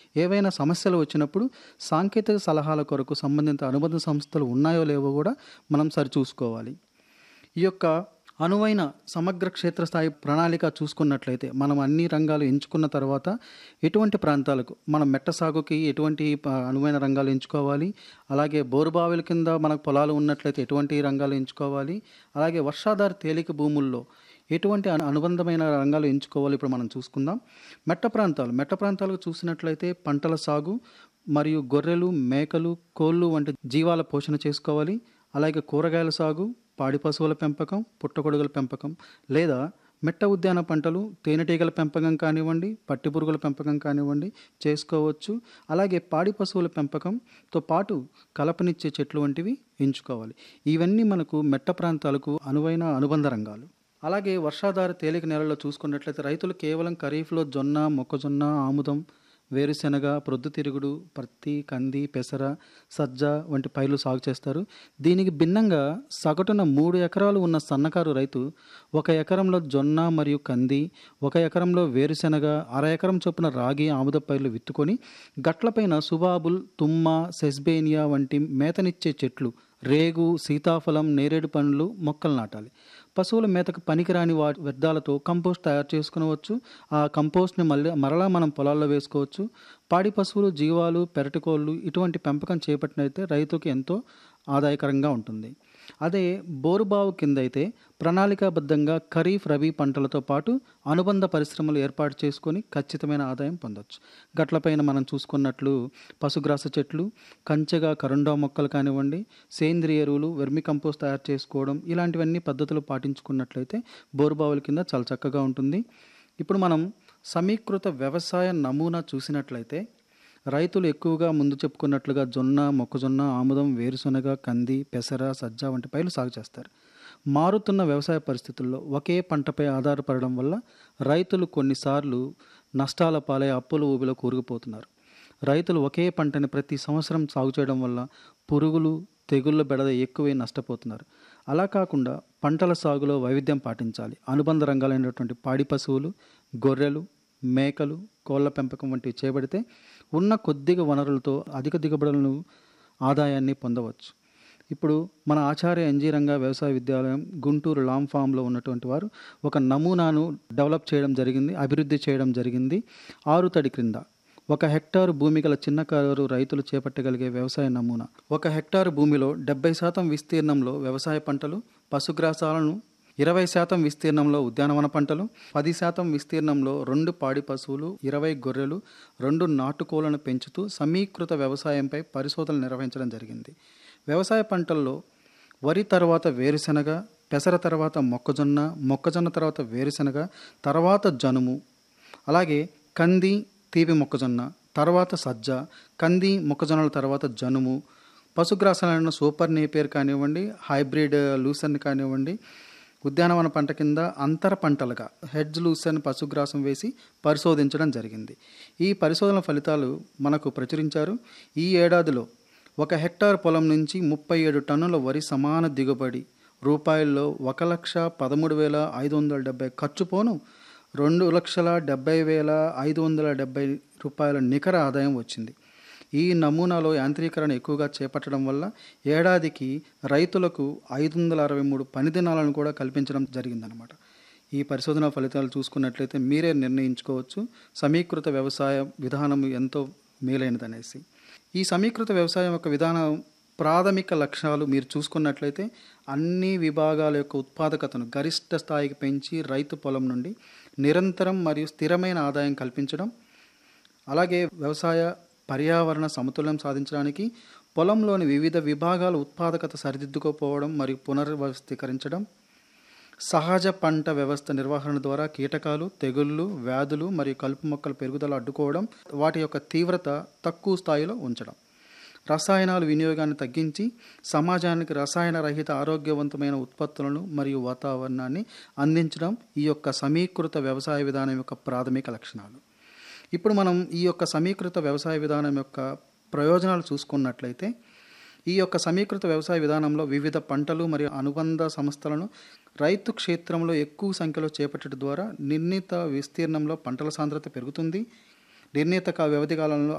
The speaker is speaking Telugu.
ఏవైనా సమస్యలు వచ్చినప్పుడు సాంకేతిక సలహాల కొరకు సంబంధిత అనుబంధ సంస్థలు ఉన్నాయో లేవో కూడా మనం సరిచూసుకోవాలి ఈ యొక్క అనువైన సమగ్ర క్షేత్రస్థాయి ప్రణాళిక చూసుకున్నట్లయితే మనం అన్ని రంగాలు ఎంచుకున్న తర్వాత ఎటువంటి ప్రాంతాలకు మనం మెట్ట సాగుకి ఎటువంటి ప- అనువైన రంగాలు ఎంచుకోవాలి అలాగే బోరుబావిల కింద మనకు పొలాలు ఉన్నట్లయితే ఎటువంటి రంగాలు ఎంచుకోవాలి అలాగే వర్షాధార తేలిక భూముల్లో ఎటువంటి అను- అనుబంధమైన రంగాలు ఎంచుకోవాలి ఇప్పుడు మనం చూసుకుందాం మెట్ట ప్రాంతాలు మెట్ట ప్రాంతాలకు చూసినట్లయితే పంటల సాగు మరియు గొర్రెలు మేకలు కోళ్ళు వంటి జీవాల పోషణ చేసుకోవాలి అలాగే కూరగాయల సాగు పాడి పశువుల పెంపకం పుట్టగొడుగుల పెంపకం లేదా మెట్ట ఉద్యాన పంటలు తేనెటీగల పెంపకం కానివ్వండి పట్టి పురుగుల పెంపకం కానివ్వండి చేసుకోవచ్చు అలాగే పాడి పశువుల పెంపకంతో పాటు కలపనిచ్చే చెట్లు వంటివి ఎంచుకోవాలి ఇవన్నీ మనకు మెట్ట ప్రాంతాలకు అనువైన అనుబంధ రంగాలు అలాగే వర్షాధార తేలిక నేలలో చూసుకున్నట్లయితే రైతులు కేవలం ఖరీఫ్లో జొన్న మొక్కజొన్న ఆముదం వేరుశెనగ ప్రొద్దుతిరుగుడు పత్తి కంది పెసర సజ్జ వంటి పైర్లు సాగు చేస్తారు దీనికి భిన్నంగా సగటున మూడు ఎకరాలు ఉన్న సన్నకారు రైతు ఒక ఎకరంలో జొన్న మరియు కంది ఒక ఎకరంలో వేరుశెనగ అర ఎకరం చొప్పున రాగి ఆముద పైర్లు విత్తుకొని గట్లపైన సుబాబుల్ తుమ్మ సెస్బేనియా వంటి మేతనిచ్చే చెట్లు రేగు సీతాఫలం నేరేడు పండ్లు మొక్కలు నాటాలి పశువుల మేతకు పనికిరాని వాటి వ్యర్థాలతో కంపోస్ట్ తయారు చేసుకునవచ్చు ఆ కంపోస్ట్ని మళ్ళీ మరలా మనం పొలాల్లో వేసుకోవచ్చు పాడి పశువులు జీవాలు పెరటికోళ్ళు ఇటువంటి పెంపకం చేపట్టినైతే రైతుకి ఎంతో ఆదాయకరంగా ఉంటుంది అదే బోరుబావు కింద అయితే ప్రణాళికాబద్ధంగా ఖరీఫ్ రబీ పంటలతో పాటు అనుబంధ పరిశ్రమలు ఏర్పాటు చేసుకొని ఖచ్చితమైన ఆదాయం పొందొచ్చు గట్లపైన మనం చూసుకున్నట్లు పశుగ్రాస చెట్లు కంచెగా కరుండా మొక్కలు కానివ్వండి సేంద్రియ ఎరువులు వెర్మి కంపోస్ట్ తయారు చేసుకోవడం ఇలాంటివన్నీ పద్ధతులు పాటించుకున్నట్లయితే బోరుబావుల కింద చాలా చక్కగా ఉంటుంది ఇప్పుడు మనం సమీకృత వ్యవసాయ నమూనా చూసినట్లయితే రైతులు ఎక్కువగా ముందు చెప్పుకున్నట్లుగా జొన్న మొక్కజొన్న ఆముదం వేరుశనగ కంది పెసర సజ్జ వంటి పైర్లు సాగు చేస్తారు మారుతున్న వ్యవసాయ పరిస్థితుల్లో ఒకే పంటపై ఆధారపడడం వల్ల రైతులు కొన్నిసార్లు నష్టాల పాలై అప్పుల ఊబిలో కూరుకుపోతున్నారు రైతులు ఒకే పంటని ప్రతి సంవత్సరం సాగు చేయడం వల్ల పురుగులు తెగుళ్ళ బెడద ఎక్కువై నష్టపోతున్నారు అలా కాకుండా పంటల సాగులో వైవిధ్యం పాటించాలి అనుబంధ రంగాలైనటువంటి పాడి పశువులు గొర్రెలు మేకలు కోళ్ళ పెంపకం వంటివి చేపడితే ఉన్న కొద్దిగా వనరులతో అధిక దిగుబడులను ఆదాయాన్ని పొందవచ్చు ఇప్పుడు మన ఆచార్య ఎన్జీ రంగా వ్యవసాయ విద్యాలయం గుంటూరు లామ్ ఫామ్లో ఉన్నటువంటి వారు ఒక నమూనాను డెవలప్ చేయడం జరిగింది అభివృద్ధి చేయడం జరిగింది ఆరు తడి క్రింద ఒక హెక్టారు భూమి గల చిన్నకారు రైతులు చేపట్టగలిగే వ్యవసాయ నమూనా ఒక హెక్టారు భూమిలో డెబ్బై శాతం విస్తీర్ణంలో వ్యవసాయ పంటలు పశుగ్రాసాలను ఇరవై శాతం విస్తీర్ణంలో ఉద్యానవన పంటలు పది శాతం విస్తీర్ణంలో రెండు పాడి పశువులు ఇరవై గొర్రెలు రెండు నాటుకోళ్లను పెంచుతూ సమీకృత వ్యవసాయంపై పరిశోధనలు నిర్వహించడం జరిగింది వ్యవసాయ పంటల్లో వరి తర్వాత వేరుశెనగ పెసర తర్వాత మొక్కజొన్న మొక్కజొన్న తర్వాత వేరుశెనగ తర్వాత జనుము అలాగే కంది తీపి మొక్కజొన్న తర్వాత సజ్జ కంది మొక్కజొన్నల తర్వాత జనుము పశుగ్రాసాలను సూపర్ నేపేర్ కానివ్వండి హైబ్రిడ్ లూసన్ కానివ్వండి ఉద్యానవన పంట కింద అంతర పంటలుగా హెడ్జ్ లూసన్ పశుగ్రాసం వేసి పరిశోధించడం జరిగింది ఈ పరిశోధన ఫలితాలు మనకు ప్రచురించారు ఈ ఏడాదిలో ఒక హెక్టార్ పొలం నుంచి ముప్పై ఏడు టన్నుల వరి సమాన దిగుబడి రూపాయల్లో ఒక లక్ష పదమూడు వేల ఐదు వందల డెబ్బై ఖర్చు పోను రెండు లక్షల డెబ్బై వేల ఐదు వందల డెబ్బై రూపాయల నికర ఆదాయం వచ్చింది ఈ నమూనాలో యాంత్రీకరణ ఎక్కువగా చేపట్టడం వల్ల ఏడాదికి రైతులకు ఐదు వందల అరవై మూడు పని దినాలను కూడా కల్పించడం జరిగిందనమాట ఈ పరిశోధన ఫలితాలు చూసుకున్నట్లయితే మీరే నిర్ణయించుకోవచ్చు సమీకృత వ్యవసాయ విధానం ఎంతో మేలైనదనేసి ఈ సమీకృత వ్యవసాయం యొక్క విధానం ప్రాథమిక లక్ష్యాలు మీరు చూసుకున్నట్లయితే అన్ని విభాగాల యొక్క ఉత్పాదకతను గరిష్ట స్థాయికి పెంచి రైతు పొలం నుండి నిరంతరం మరియు స్థిరమైన ఆదాయం కల్పించడం అలాగే వ్యవసాయ పర్యావరణ సమతుల్యం సాధించడానికి పొలంలోని వివిధ విభాగాల ఉత్పాదకత సరిదిద్దుకోపోవడం మరియు పునర్వ్యవస్థీకరించడం సహజ పంట వ్యవస్థ నిర్వహణ ద్వారా కీటకాలు తెగుళ్ళు వ్యాధులు మరియు కలుపు మొక్కల పెరుగుదల అడ్డుకోవడం వాటి యొక్క తీవ్రత తక్కువ స్థాయిలో ఉంచడం రసాయనాల వినియోగాన్ని తగ్గించి సమాజానికి రసాయన రహిత ఆరోగ్యవంతమైన ఉత్పత్తులను మరియు వాతావరణాన్ని అందించడం ఈ యొక్క సమీకృత వ్యవసాయ విధానం యొక్క ప్రాథమిక లక్షణాలు ఇప్పుడు మనం ఈ యొక్క సమీకృత వ్యవసాయ విధానం యొక్క ప్రయోజనాలు చూసుకున్నట్లయితే ఈ యొక్క సమీకృత వ్యవసాయ విధానంలో వివిధ పంటలు మరియు అనుబంధ సంస్థలను రైతు క్షేత్రంలో ఎక్కువ సంఖ్యలో చేపట్టడం ద్వారా నిర్ణీత విస్తీర్ణంలో పంటల సాంద్రత పెరుగుతుంది నిర్ణీత కా- వ్యవధి కాలంలో